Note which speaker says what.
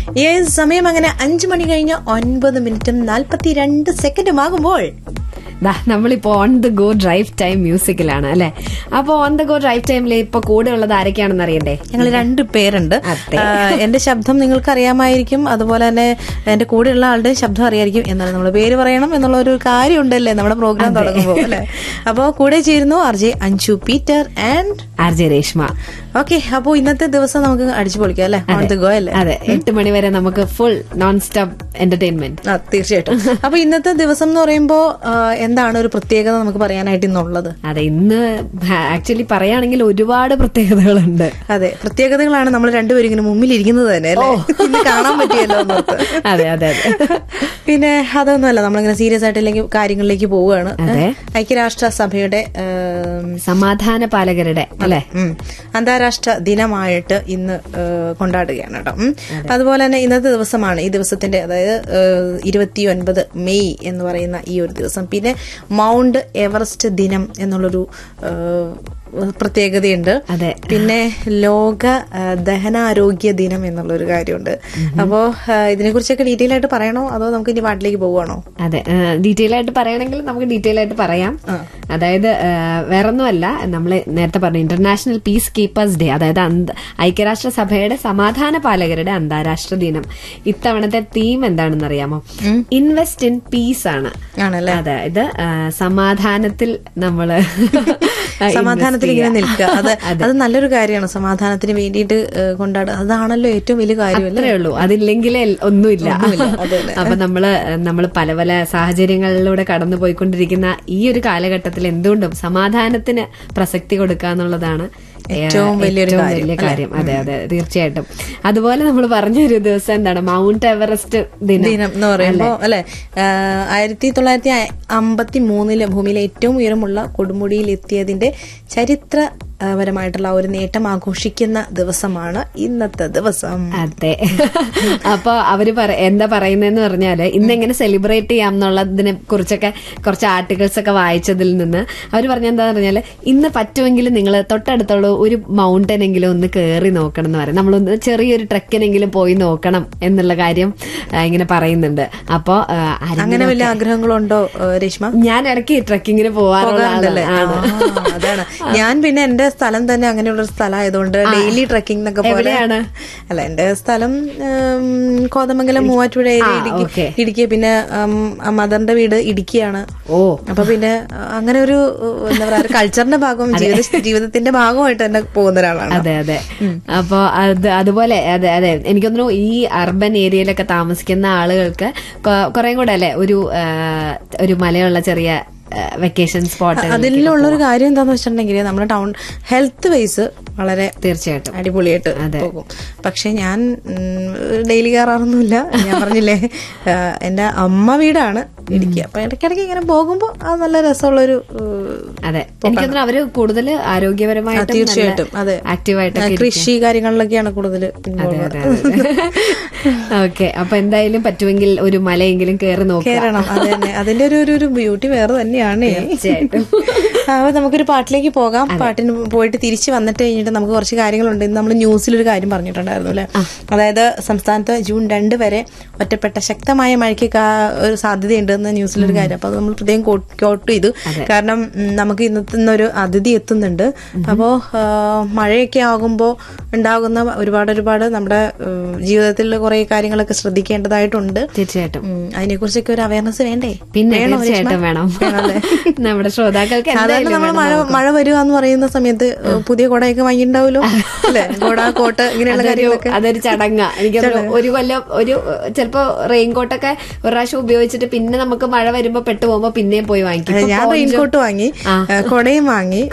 Speaker 1: ഈ സമയം അങ്ങനെ അഞ്ചു മണി കഴിഞ്ഞ് ഒൻപത് മിനിറ്റും നാൽപ്പത്തിരണ്ട് സെക്കൻഡും ആകുമ്പോൾ
Speaker 2: ദാ നമ്മളിപ്പോ on the go drive time മ്യൂസിക്കിലാണ് അല്ലെ അപ്പൊ ഓൺ ദ ഗോ ഡ്രൈവ് ടൈമിൽ ഇപ്പൊ കൂടെ ഉള്ളത് ആരൊക്കെയാണെന്ന് അറിയണ്ടേ
Speaker 1: ഞങ്ങൾ രണ്ട് പേരുണ്ട്
Speaker 2: അതെ.
Speaker 1: ആ, എന്റെ ശബ്ദം നിങ്ങൾക്ക് അറിയാമായിരിക്കും അതുപോലെ തന്നെ എന്റെ കൂടെയുള്ള ആളുടെ ശബ്ദം അറിയായിരിക്കും എന്നാലും നമ്മൾ പേര് പറയണം എന്നുള്ള ഒരു കാര്യം ഉണ്ടല്ലേ നമ്മുടെ പ്രോഗ്രാം തുടങ്ങുമ്പോൾ അല്ലെ അപ്പോ കൂടെ ചേരുന്നു R J Anju Peter and
Speaker 2: R J Reshma
Speaker 1: okay അപ്പോ ഇന്നത്തെ ദിവസം നമുക്ക് അടിച്ചു പൊളിക്കാം അല്ലെ ഓൺ ദ ഗോ അല്ലേ
Speaker 2: അതെ എട്ട് മണി വരെ നമുക്ക് ഫുൾ നോൺ സ്റ്റോപ്പ് എന്റർടൈൻമെന്റ്
Speaker 1: ആ തീർച്ചയായിട്ടും അപ്പൊ ഇന്നത്തെ ദിവസം എന്ന് പറയുമ്പോ ആ, എന്താണ് ഒരു പ്രത്യേകത നമുക്ക് പറയാനായിട്ട് ഇന്നുള്ളത്
Speaker 2: അതെ ഇന്ന് ആക്ച്വലി പറയുകയാണെങ്കിൽ ഒരുപാട് പ്രത്യേകതകളുണ്ട്
Speaker 1: അതെ പ്രത്യേകതകളാണ് നമ്മൾ രണ്ടുപേരും ഇങ്ങനെ മുമ്പിലിരിക്കുന്നത് തന്നെ അല്ലേ ഇന്ന് കാണാൻ പറ്റിയല്ലോ എന്നോർത്ത്.
Speaker 2: അതെ അതെ അതെ
Speaker 1: പിന്നെ അതൊന്നുമല്ല നമ്മളിങ്ങനെ സീരിയസ് ആയിട്ടില്ലെങ്കിൽ കാര്യങ്ങളിലേക്ക് പോവുകയാണ്
Speaker 2: അതെ.
Speaker 1: ഐക്യരാഷ്ട്ര സഭയുടെ ഏം,
Speaker 2: സമാധാന പാലകരുടെ അല്ലെ
Speaker 1: ഉം, അന്താരാഷ്ട്ര ദിനമായിട്ട് ഇന്ന് ഏ, കൊണ്ടാടുകയാണ് കേട്ടോ ഉം. അതുപോലെ തന്നെ ഇന്നത്തെ ദിവസമാണ് ഈ ദിവസത്തിന്റെ അതായത് ഇരുപത്തി ഒൻപത് മെയ് എന്ന് പറയുന്ന ഈ ഒരു ദിവസം പിന്നെ മൗണ്ട് എവറസ്റ്റ് ദിനം എന്നുള്ളൊരു ഏ, പ്രത്യേകതയുണ്ട്
Speaker 2: അതെ.
Speaker 1: പിന്നെ ലോക ആ, ദഹനാരോഗ്യ ദിനം എന്നുള്ളൊരു കാര്യമുണ്ട് അപ്പോ ഇതിനെ കുറിച്ചൊക്കെ ഡീറ്റെയിൽ ആയിട്ട് പറയണോ അതോ നമുക്ക് ഇനി പാട്ടിലേക്ക് പോവുകയാണോ
Speaker 2: അതെ ഡീറ്റെയിൽ ആയിട്ട് പറയണമെങ്കിൽ നമുക്ക് ഡീറ്റെയിൽ ആയിട്ട് പറയാം അതായത് ആ, വേറൊന്നുമല്ല നമ്മൾ നേരത്തെ പറഞ്ഞു ഇന്റർനാഷണൽ പീസ് കീപ്പേഴ്സ് ഡേ അതായത് അന്ത- ഐക്യരാഷ്ട്ര സഭയുടെ സമാധാന പാലകരുടെ അന്താരാഷ്ട്ര ദിനം ഇത്തവണത്തെ തീം എന്താണെന്ന് അറിയാമോ ഇൻവെസ്റ്റ് ഇൻ പീസ് ആണ്
Speaker 1: ആണല്ലേ
Speaker 2: അതായത് ആ, സമാധാനത്തിൽ നമ്മള്
Speaker 1: സമാധാനത്തിൽ ഇങ്ങനെ
Speaker 2: invest
Speaker 1: നിൽക്കുക അത്
Speaker 2: ചെയ്യുക.
Speaker 1: അത് നല്ലൊരു കാര്യമാണ് സമാധാനത്തിന് വേണ്ടിയിട്ട് ഏഹ്, കൊണ്ടാടുക അതാണല്ലോ ഏറ്റവും വലിയ കാര്യമല്ലേ
Speaker 2: അത്രേ ഉള്ളൂ അതില്ലെങ്കിലേ ഒന്നുമില്ല
Speaker 1: ഒന്നുമില്ല, അതന്നെ.
Speaker 2: അപ്പൊ നമ്മള് നമ്മള് പല പല സാഹചര്യങ്ങളിലൂടെ കടന്നു പോയിക്കൊണ്ടിരിക്കുന്ന ഈ ഒരു കാലഘട്ടത്തിൽ എന്തുകൊണ്ടും സമാധാനത്തിന് പ്രസക്തി കൊടുക്കുക എന്നുള്ളതാണ്
Speaker 1: ഏറ്റവും വലിയൊരു
Speaker 2: ഏറ്റവും
Speaker 1: കാര്യം,
Speaker 2: വലിയ കാര്യം അതെ അതെ തീർച്ചയായിട്ടും അതുപോലെ നമ്മൾ പറഞ്ഞൊരു ദിവസം എന്താണ് മൗണ്ട് എവറസ്റ്റ് ദിനം
Speaker 1: ദിനം എന്ന് പറയുമ്പോൾ അല്ലെ ആയിരത്തി തൊള്ളായിരത്തി അമ്പത്തി മൂന്നില് ഭൂമിയിലെ ഏറ്റവും ഉയരമുള്ള കൊടുമുടിയിൽ എത്തിയതിന്റെ ചരിത്രപരമായിട്ടുള്ള ആ ഒരു നേട്ടം ആഘോഷിക്കുന്ന ദിവസമാണ് ഇന്നത്തെ ദിവസം
Speaker 2: അതെ അപ്പൊ അവര് പറ എന്താ പറയുന്നതെന്ന് പറഞ്ഞാല് ഇന്ന് എങ്ങനെ സെലിബ്രേറ്റ് ചെയ്യാം എന്നുള്ളതിനെ കുറിച്ചൊക്കെ കുറച്ച് ആർട്ടിക്കിൾസ് ഒക്കെ വായിച്ചതിൽ നിന്ന് അവർ പറഞ്ഞ എന്താ പറഞ്ഞാല് ഇന്ന് പറ്റുമെങ്കിൽ നിങ്ങൾ തൊട്ടടുത്തുള്ള ഒരു മൗണ്ടൻ എങ്കിലും ഒന്ന് കയറി നോക്കണം എന്ന് പറയും നമ്മളൊന്ന് ചെറിയൊരു ട്രക്കിനെങ്കിലും പോയി നോക്കണം എന്നുള്ള കാര്യം ആ, ഇങ്ങനെ പറയുന്നുണ്ട് അപ്പോ ആ, ആരെങ്കിലും
Speaker 1: അങ്ങനെ വലിയ ആഗ്രഹങ്ങളുണ്ടോ ഏഹ്, രേഷ്മ
Speaker 2: ഞാൻ ഇടയ്ക്ക് ട്രക്കിങ്ങിന് പോവാറുള്ള
Speaker 1: പോകാറുണ്ടല്ലേ
Speaker 2: ആളാണ്
Speaker 1: ആ, അതാണ് ഞാൻ പിന്നെ എന്റെ സ്ഥലം തന്നെ അങ്ങനെയുള്ള ഒരു സ്ഥലമായതുകൊണ്ട് ഡെയിലി ട്രക്കിംഗ് എന്നൊക്കെ പോലെ
Speaker 2: എവിടെയാണ്?
Speaker 1: അല്ല എന്റെ സ്ഥലം ഉം, കോതമംഗലം മൂവാറ്റുപുഴ ഏരിയ
Speaker 2: ആ,
Speaker 1: ഇടുക്കി
Speaker 2: ഓക്കേ.
Speaker 1: ഇടുക്കി പിന്നെ ഉം, മദറിന്റെ വീട് ഇടുക്കിയാണ്
Speaker 2: ഓ
Speaker 1: അപ്പൊ പിന്നെ അഹ് അങ്ങനെ ഒരു ഉം, എന്താ പറയാ ഒരു കൾച്ചറിന്റെ ഭാഗവും ജീവിത ജീവിതത്തിന്റെ ഭാഗമായിട്ട് തന്നെ പോകുന്ന ഒരാളാണ്
Speaker 2: അതെ അതെ അപ്പൊ അത് അതുപോലെ അതെ അതെ എനിക്ക് തോന്നുന്നു ഈ അർബൻ ഏരിയയിലൊക്കെ താമസിക്കുന്ന ആളുകൾക്ക് കുറെ കൂടെ അല്ലെ ഒരു ആ, ഒരു മലയുള്ള ചെറിയ വെക്കേഷൻ സ്പോട്ട്
Speaker 1: അതിലുള്ള ഒരു കാര്യം എന്താന്ന് വെച്ചിട്ടുണ്ടെങ്കിൽ നമ്മുടെ ടൗൺ ഹെൽത്ത് വൈസ് വളരെ
Speaker 2: തീർച്ചയായിട്ടും
Speaker 1: അടിപൊളിയായിട്ട് പോകും പക്ഷെ ഞാൻ ഡെയിലി കയറാറൊന്നുമില്ല ഞാൻ പറഞ്ഞില്ലേ ആ, എന്റെ അമ്മ വീടാണ് ഇടുക്കി അപ്പൊ ഇടയ്ക്കിടയ്ക്ക് ഇങ്ങനെ പോകുമ്പോൾ അത് നല്ല രസമുള്ളൊരു ഏഹ്,
Speaker 2: അതെ എനിക്ക് തോന്നുന്നു അവര് കൂടുതൽ ആരോഗ്യപരമായിട്ട്
Speaker 1: തീർച്ചയായിട്ടും അതെ
Speaker 2: ആക്റ്റീവായിട്ടൊക്കെ
Speaker 1: കൃഷി കാര്യങ്ങളിലൊക്കെയാണ് കൂടുതൽ
Speaker 2: അതെ അതെ ഓക്കെ അപ്പൊ എന്തായാലും പറ്റുമെങ്കിൽ ഒരു മലയെങ്കിലും കയറി നോക്കുക
Speaker 1: കയറണം അത് തന്നെ അതിന്റെ ഒരു ഒരു- ഒരു ബ്യൂട്ടി വേറെ തന്നെയാണ്
Speaker 2: തീർച്ചയായിട്ടും
Speaker 1: അപ്പൊ നമുക്കൊരു പാട്ടിലേക്ക് പോകാം പാട്ടിന് പോയിട്ട് തിരിച്ച് വന്നിട്ട് കഴിഞ്ഞിട്ട് നമുക്ക് കുറച്ച് കാര്യങ്ങളുണ്ട് ഇന്ന് നമ്മൾ ന്യൂസിലൊരു കാര്യം പറഞ്ഞിട്ടുണ്ടായിരുന്നു അല്ലെ അതായത് സംസ്ഥാനത്ത് ജൂൺ രണ്ട് വരെ ഒറ്റപ്പെട്ട ശക്തമായ മഴയ്ക്ക് കാ- ഒരു സാധ്യതയുണ്ടെന്ന് ന്യൂസിലൊരു കാര്യം അപ്പൊ അത് നമ്മൾ പ്രത്യേകം കോട്ട് ചെയ്തു കാരണം ഉം, നമുക്ക് ഇന്നത്തെ ഇന്ന് ഒരു അതിഥി എത്തുന്നുണ്ട് അപ്പോ ആ, മഴയൊക്കെ ആകുമ്പോൾ ഉണ്ടാകുന്ന ഒരുപാട് ഒരുപാട് നമ്മുടെ ഉം, ജീവിതത്തിൽ കുറെ കാര്യങ്ങളൊക്കെ ശ്രദ്ധിക്കേണ്ടതായിട്ടുണ്ട്
Speaker 2: തീർച്ചയായിട്ടും
Speaker 1: ഉം, അതിനെക്കുറിച്ചൊക്കെ ഒരു അവയർനെസ് വേണ്ടേ
Speaker 2: പിന്നെ
Speaker 1: വേണോ,
Speaker 2: തീർച്ചയായിട്ടും വേണം
Speaker 1: വേണമല്ലേ?
Speaker 2: നമ്മുടെ ശ്രോതാക്കൾക്ക്
Speaker 1: സാധാരണ
Speaker 2: എന്തായാലും
Speaker 1: നമ്മൾ
Speaker 2: വേണം
Speaker 1: മഴ മഴ വരിക എന്ന് പറയുന്ന സമയത്ത് പുതിയ കുടയൊക്കെ വാങ്ങിണ്ടാവല്ലോ അല്ലെ കുട കോട്ട് ഇങ്ങനെയുള്ള
Speaker 2: അതൊരു
Speaker 1: കാര്യങ്ങളൊക്കെ
Speaker 2: അതൊരു ചടങ്ങ എനിക്ക് തോന്നുന്നു ഒരു കൊല്ലം ഒരു ചിലപ്പോ റെയിൻകോട്ടൊക്കെ ഒരു പ്രാവശ്യം ഉപയോഗിച്ചിട്ട് പിന്നെ നമുക്ക് മഴ വരുമ്പോ പെട്ടു പോകുമ്പോ പിന്നെയും പോയി വാങ്ങിക്കും ഇപ്പൊ
Speaker 1: ഞാൻ
Speaker 2: പോഞ്ചോ-
Speaker 1: റെയിൻകോട്ട് വാങ്ങി
Speaker 2: ആ.
Speaker 1: ഏഹ്, കുടയും വാങ്ങി